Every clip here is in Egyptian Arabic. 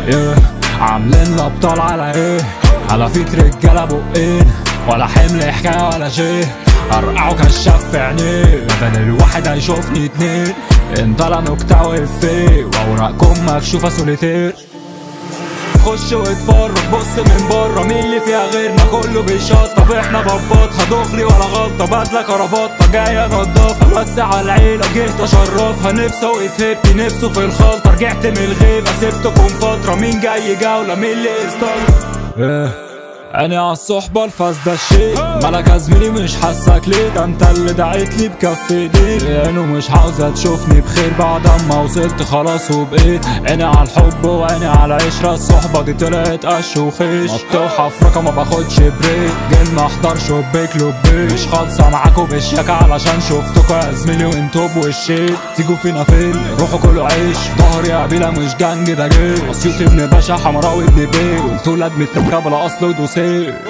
yeah. عاملين الابطال على ايه على فيت رجاله بقين ولا حمل حكايه ولا شيء ارقعه كشاف في عينيه بدل الواحد هيشوفني اتنين انت لا نكتة وإفيه واوراقكم مكشوفه سوليتير خش واتفرج بص من بره مين اللي فيها غيرنا كله بيشطب احنا ببطها دغري ولا غلطه بدله كرافطه جايه نضافه بس على العيله جيت اشرفها نفسه وقفت نفسه في الخلطه رجعت من الغيبه سبتكم فتره مين جاي جوله مين اللي استنى انا عالصحبة الفاسدة الشيء مالك يا زميلي مش حاسك ليه ده انت اللي دعيت لي بكف ايديك لانه مش عاوزة تشوفني بخير بعد اما وصلت خلاص وبقيت عيني على الحب وعيني على العشرة الصحبة دي طلعت قش وخيش مفتوحة في رقم ما باخدش بريك جيل احضر شبيك لبيك مش خالصة معاكوا بالشياكة علشان شفتكوا يا زميلي وانتوا بوشيت تيجوا فينا فين روحوا كله عيش ظهري يا بيلا مش جنج ده جيل اسيوط ابن باشا حمراوي ابن بيه وانتوا ولاد متركبة لا اصل ودوسيه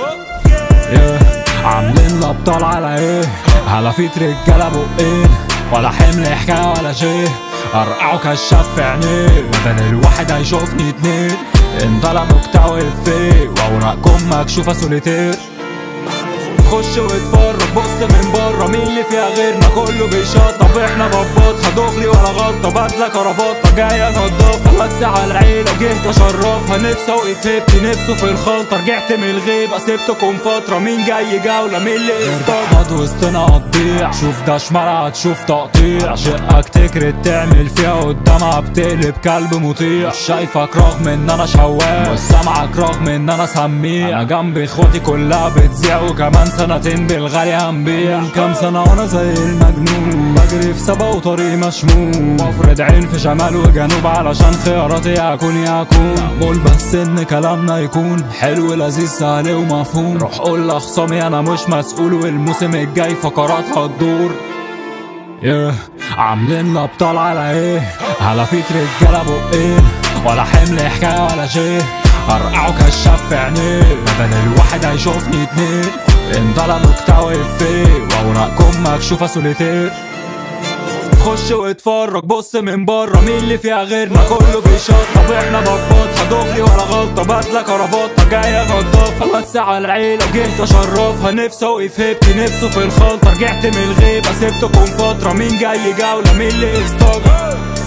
yeah. عاملين الابطال على ايه على فيت رجاله بقين ولا حمل حكايه ولا شيء ارقعه كشاف في عينيه بدل الواحد هيشوفني اتنين انت لا نكتة وإفيه واوراقكم مكشوفه سوليتير خش واتفرج بص من بره مين اللي فيها غيرنا كله بيشطب احنا ببطها دغري ولا غلطه بدله كرافطه جايه نضافه بس على العيله جيت اشرفها نفسه وقفت نفسه في الخلطه رجعت من الغيبه سبتكم فتره مين جاي جوله مين اللي استقعد وسطنا هتضيع شوف ده شمال هتشوف تقطيع شقك تكرت تعمل فيها قدامها بتقلب كلب مطيع مش شايفك رغم ان انا شواف مش سامعك رغم ان انا سميع انا جنبي اخواتي كلها بتذيع وكمان سنتين بالغالي هنبيع من كام سنة وانا زي المجنون بجري في سبا وطريق مشموم وافرد عين في شمال وجنوب علشان خياراتي اكون يكون معمول بس ان كلامنا يكون حلو لذيذ سهل ومفهوم روح قول لاخصامي انا مش مسؤول والموسم الجاي فقرات هتدور yeah. عاملين الابطال على ايه على فيت رجاله بقين ولا حمل حكايه ولا شيء ارقعه كشاف في عينيه بدل الواحد هيشوفني اتنين انت لا نكتة وإفيه واوراقكم مكشوفه سوليتير خش واتفرج بص من بره مين اللي فيها غيرنا كله بيشطب احنا ببطها دغري ولا غلطه بدله كرافطه جايه نضافه بس على العيله جيت اشرفها نفسه وقفت نفسه في الخلطه رجعت من الغيبه سبتكم فتره مين جاي جوله مين اللي استجر